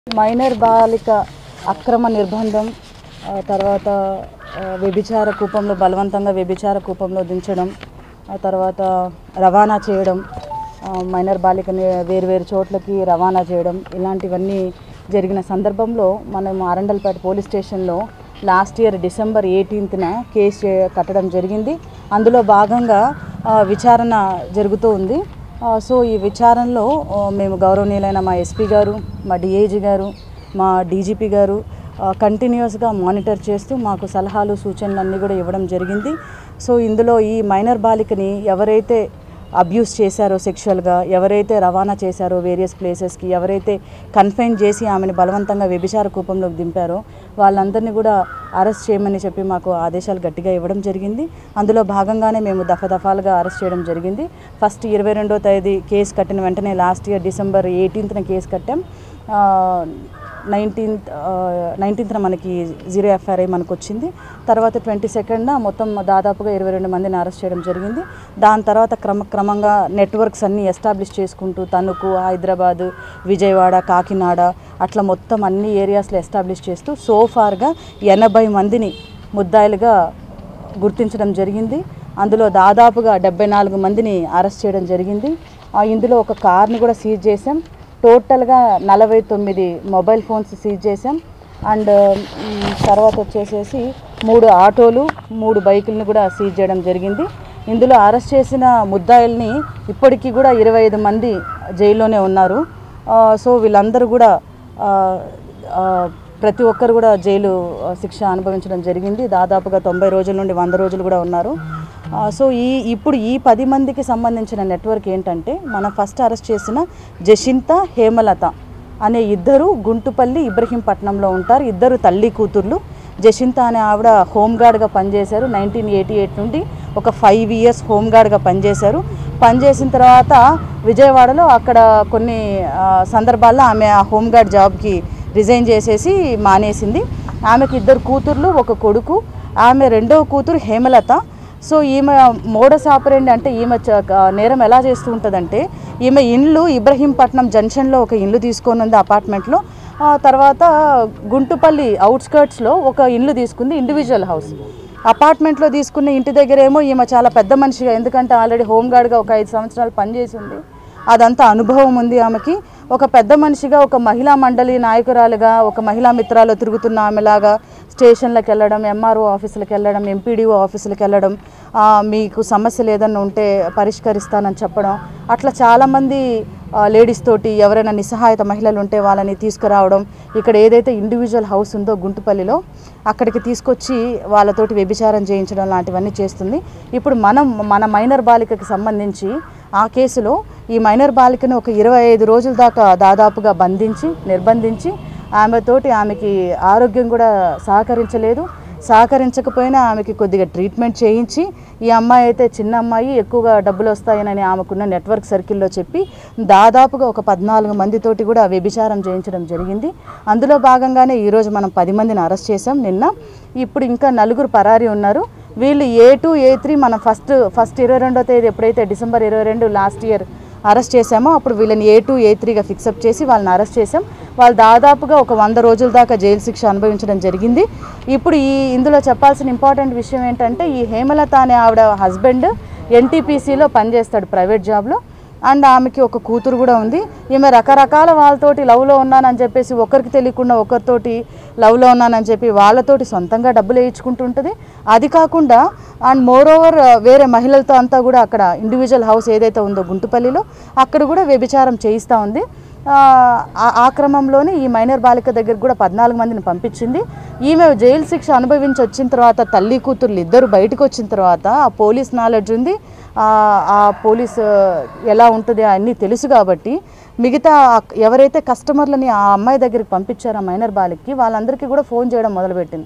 minor బాలిక అక్రమ నిర్బంధం ఆ తర్వాత ఆ, వ్యభిచార కూపంలో బలవంతంగా వ్యభిచార కూపంలో దించడం ఆ తర్వాత రవాణా చేయడం ఆ, మైనర్ బాలికని వేరువేరు చోట్లకి రవాణా చేయడం ఇలాంటివన్నీ జరిగిన సందర్భంలో మనం ఆరండల్పేట పోలీస్ స్టేషన్లో లాస్ట్ ఇయర్ డిసెంబర్ ఎయిటీన్త్న కేసు చే- కట్టడం జరిగింది అందులో భాగంగా ఆ, విచారణ జరుగుతూ ఉంది ఆ, సో ఈ విచారణలో ఆ, మేము గౌరవనీయులైన మా ఎస్పీ గారు మా డిఐజీ గారు మా డీజీపీ గారు ఆ, కంటిన్యూస్గా మానిటర్ చేస్తూ మాకు సలహాలు సూచనలు అన్నీ కూడా ఇవ్వడం జరిగింది సో ఇందులో ఈ మైనర్ బాలికని ఎవరైతే అబ్యూస్ చేశారో సెక్షువల్గా ఎవరైతే రవాణా చేశారో వేరియస్ ప్లేసెస్కి ఎవరైతే కన్ఫైన్ చేసి ఆమెను బలవంతంగా వ్యభిచార కూపంలోకి దింపారో వాళ్ళందరినీ కూడా అరెస్ట్ చేయమని చెప్పి మాకు ఆదేశాలు గట్టిగా ఇవ్వడం జరిగింది అందులో భాగంగానే మేము దఫాదఫాలుగా అరెస్ట్ చేయడం జరిగింది ఫస్ట్ ఇరవై రెండో తేదీ కేసు కట్టిన వెంటనే లాస్ట్ ఇయర్ డిసెంబర్ ఎయిటీన్త్న కేసు కట్టాం నైన్టీన్త్ నైన్టీన్త్న మనకి జీరో ఎఫ్ఐఆర్ఐ మనకు వచ్చింది తర్వాత ట్వంటీ సెకండ్న మొత్తం దాదాపుగా ఇరవై రెండు మందిని అరెస్ట్ చేయడం జరిగింది దాని తర్వాత క్రమక్రమంగా నెట్వర్క్స్ అన్నీ ఎస్టాబ్లిష్ చేసుకుంటూ తణుకు హైదరాబాద్ విజయవాడ కాకినాడ అట్లా మొత్తం అన్ని ఏరియాస్లో ఎస్టాబ్లిష్ చేస్తూ సోఫార్గా ఎనభై మందిని ముద్దాయిలుగా గుర్తించడం జరిగింది అందులో దాదాపుగా డెబ్బై నాలుగు మందిని అరెస్ట్ చేయడం జరిగింది ఆ, ఇందులో ఒక కార్ని కూడా సీజ్ చేసాం టోటల్గా నలభై తొమ్మిది మొబైల్ ఫోన్స్ సీజ్ చేసాం అండ్ మ్, తర్వాత వచ్చేసేసి మూడు ఆటోలు మూడు బైకులను కూడా సీజ్ చేయడం జరిగింది ఇందులో అరెస్ట్ చేసిన ముద్దాయిల్ని ఇప్పటికీ కూడా ఇరవై ఐదు మంది జైల్లోనే ఉన్నారు ఆ, సో వీళ్ళందరూ కూడా ఆ, ఆ, ప్రతి ఒక్కరు కూడా జైలు ఆ, శిక్ష అనుభవించడం జరిగింది దాదాపుగా తొంభై రోజుల నుండి వంద రోజులు కూడా ఉన్నారు ఆ, సో ఈ ఇప్పుడు ఈ పది మందికి సంబంధించిన నెట్వర్క్ ఏంటంటే మనం ఫస్ట్ అరెస్ట్ చేసిన జషింత హేమలత అనే ఇద్దరు గుంటుపల్లి ఇబ్రహీంపట్నంలో ఉంటారు ఇద్దరు తల్లి కూతుర్లు జషింత అనే ఆవిడ హోంగార్డ్గా పనిచేశారు నైన్టీన్ ఎయిటీ ఎయిట్ నుండి ఒక ఫైవ్ ఇయర్స్ హోంగార్డ్గా పనిచేశారు పనిచేసిన తర్వాత విజయవాడలో అక్కడ కొన్ని ఆ, సందర్భాల్లో ఆమె ఆ హోంగార్డ్ జాబ్కి రిజైన్ చేసేసి మానేసింది ఆమెకి ఇద్దరు కూతుర్లు ఒక కొడుకు ఆమె రెండవ కూతురు హేమలత సో ఈమె మోడస్ ఆపరేండి అంటే ఈమె చ- క- నేరం ఎలా చేస్తూ ఉంటుందంటే ఈమె ఇండ్లు ఇబ్రహీంపట్నం జంక్షన్లో ఒక ఇల్లు తీసుకొని ఉంది అపార్ట్మెంట్లో ఆ తర్వాత గుంటుపల్లి అవుట్స్కర్ట్స్లో ఒక ఇల్లు తీసుకుంది ఇండివిజువల్ హౌస్ అపార్ట్మెంట్లో తీసుకున్న ఇంటి దగ్గర ఏమో ఈమె చాలా పెద్ద మనిషిగా ఎందుకంటే ఆల్రెడీ హోంగార్డ్గా ఒక ఐదు సంవత్సరాలు పనిచేసింది అదంతా అనుభవం ఉంది ఆమెకి ఒక పెద్ద మనిషిగా ఒక మహిళా మండలి నాయకురాలుగా ఒక మహిళా మిత్రాలు తిరుగుతున్న ఆమెలాగా స్టేషన్లకు వెళ్ళడం ఎంఆర్ఓ ఆఫీసులకు వెళ్ళడం ఎంపీడీఓ ఆఫీసులకు వెళ్ళడం ఆ, మీకు సమస్యలు ఏదన్నా ఉంటే పరిష్కరిస్తానని చెప్పడం అట్లా చాలామంది లేడీస్ తోటి ఎవరైనా నిస్సహాయత మహిళలు ఉంటే వాళ్ళని తీసుకురావడం ఇక్కడ ఏదైతే ఇండివిజువల్ హౌస్ ఉందో గుంటుపల్లిలో అక్కడికి తీసుకొచ్చి వాళ్ళతోటి వ్యభిచారం చేయించడం లాంటివన్నీ చేస్తుంది ఇప్పుడు మనం మన మైనర్ బాలికకి సంబంధించి ఆ కేసులో ఈ మైనర్ బాలికను ఒక ఇరవై ఐదు రోజుల దాకా దాదాపుగా బంధించి నిర్బంధించి ఆమెతోటి ఆమెకి ఆరోగ్యం కూడా సహకరించలేదు సహకరించకపోయినా ఆమెకి కొద్దిగా ట్రీట్మెంట్ చేయించి ఈ అమ్మాయి అయితే చిన్న అమ్మాయి ఎక్కువగా డబ్బులు వస్తాయనని ఆమెకున్న నెట్వర్క్ సర్కిల్లో చెప్పి దాదాపుగా ఒక పద్నాలుగు మందితోటి కూడా వ్యభిచారం చేయించడం జరిగింది అందులో భాగంగానే ఈరోజు మనం పది మందిని అరెస్ట్ చేసాం నిన్న ఇప్పుడు ఇంకా నలుగురు పరారీ ఉన్నారు వీళ్ళు ఏ టూ ఏ త్రీ మనం ఫస్ట్ ఫస్ట్ ఇరవై రెండో తేదీ ఎప్పుడైతే డిసెంబర్ ఇరవై రెండు లాస్ట్ ఇయర్ అరెస్ట్ చేశామో అప్పుడు వీళ్ళని ఏ టూ ఏ త్రీగా ఫిక్సప్ చేసి వాళ్ళని అరెస్ట్ చేసాం వాళ్ళు దాదాపుగా ఒక వంద రోజుల దాకా జైలు శిక్ష అనుభవించడం జరిగింది ఇప్పుడు ఈ ఇందులో చెప్పాల్సిన ఇంపార్టెంట్ విషయం ఏంటంటే ఈ హేమలత అనే ఆవిడ హస్బెండ్ ఎన్టీపీసీలో పనిచేస్తాడు ప్రైవేట్ జాబ్లో అండ్ ఆమెకి ఒక కూతురు కూడా ఉంది ఈమె రకరకాల వాళ్ళతోటి లవ్లో ఉన్నానని చెప్పేసి ఒకరికి తెలియకుండా ఒకరితోటి లవ్లో ఉన్నానని చెప్పి వాళ్ళతోటి సొంతంగా డబ్బులు వేయించుకుంటుంటుంది అది కాకుండా అండ్ మోర్ ఓవర్ వేరే మహిళలతో అంతా కూడా అక్కడ ఇండివిజువల్ హౌస్ ఏదైతే ఉందో గుంటుపల్లిలో అక్కడ కూడా వ్యభిచారం చేయిస్తూ ఉంది ఆ, ఆ- ఆ క్రమంలోనే ఈ మైనర్ బాలిక దగ్గరికి కూడా పద్నాలుగు మందిని పంపించింది ఈమె జైలు శిక్ష అనుభవించి వచ్చిన తర్వాత తల్లి కూతుర్లు ఇద్దరు బయటకు వచ్చిన తర్వాత ఆ పోలీస్ నాలెడ్జ్ ఉంది ఆ ఆ పోలీస్ ఎలా ఉంటుంది అన్నీ తెలుసు కాబట్టి మిగతా ఎవరైతే కస్టమర్లని ఆ అమ్మాయి దగ్గరికి పంపించారో ఆ మైనర్ బాలికకి వాళ్ళందరికీ కూడా ఫోన్ చేయడం మొదలుపెట్టింది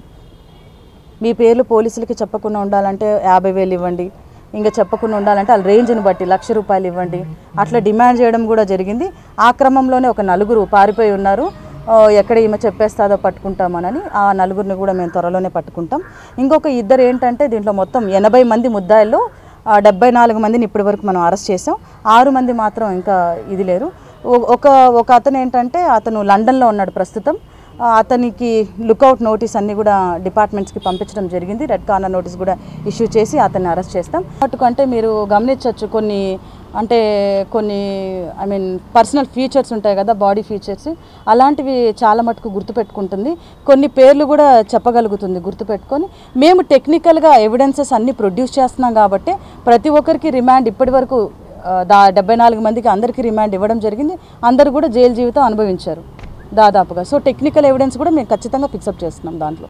మీ పేర్లు పోలీసులకి చెప్పకుండా ఉండాలంటే యాభై వేలు ఇవ్వండి ఇంకా చెప్పకుండా ఉండాలంటే వాళ్ళ రేంజ్ని బట్టి లక్ష రూపాయలు ఇవ్వండి అట్లా డిమాండ్ చేయడం కూడా జరిగింది ఆ క్రమంలోనే ఒక నలుగురు పారిపోయి ఉన్నారు ఆ, ఎక్కడ ఈమె చెప్పేస్తాదో పట్టుకుంటామనని ఆ నలుగురిని కూడా మేము త్వరలోనే పట్టుకుంటాం ఇంకొక ఇద్దరు ఏంటంటే దీంట్లో మొత్తం ఎనభై మంది ముద్దాయిల్లో డెబ్బై నాలుగు మందిని ఇప్పటి వరకు మనం అరెస్ట్ చేసాం ఆరు మంది మాత్రం ఇంకా ఇది లేరు ఒ- ఒక ఒక అతను ఏంటంటే అతను లండన్లో ఉన్నాడు ప్రస్తుతం ఆ, అతనికి లుకౌట్ నోటీస్ అన్ని కూడా డిపార్ట్మెంట్స్కి పంపించడం జరిగింది రెడ్ కార్నర్ నోటీస్ కూడా ఇష్యూ చేసి అతన్ని అరెస్ట్ చేస్తాం అంటే మీరు గమనించవచ్చు కొన్ని అంటే కొన్ని ఐ మీన్ పర్సనల్ ఫీచర్స్ ఉంటాయి కదా బాడీ ఫీచర్స్ అలాంటివి చాలా మటుకు గుర్తుపెట్టుకుంటుంది కొన్ని పేర్లు కూడా చెప్పగలుగుతుంది గుర్తుపెట్టుకొని మేము టెక్నికల్గా ఎవిడెన్సెస్ అన్ని ప్రొడ్యూస్ చేస్తున్నాం కాబట్టి ప్రతి ఒక్కరికి రిమాండ్ ఇప్పటి వరకు ఆ, దా డెబ్బై నాలుగు మందికి అందరికీ రిమాండ్ ఇవ్వడం జరిగింది అందరూ కూడా జైలు జీవితం అనుభవించారు దాదాపుగా సో టెక్నికల్ ఎవిడెన్స్ కూడా మేము ఖచ్చితంగా ఫిక్సప్ చేస్తున్నాం దాంట్లో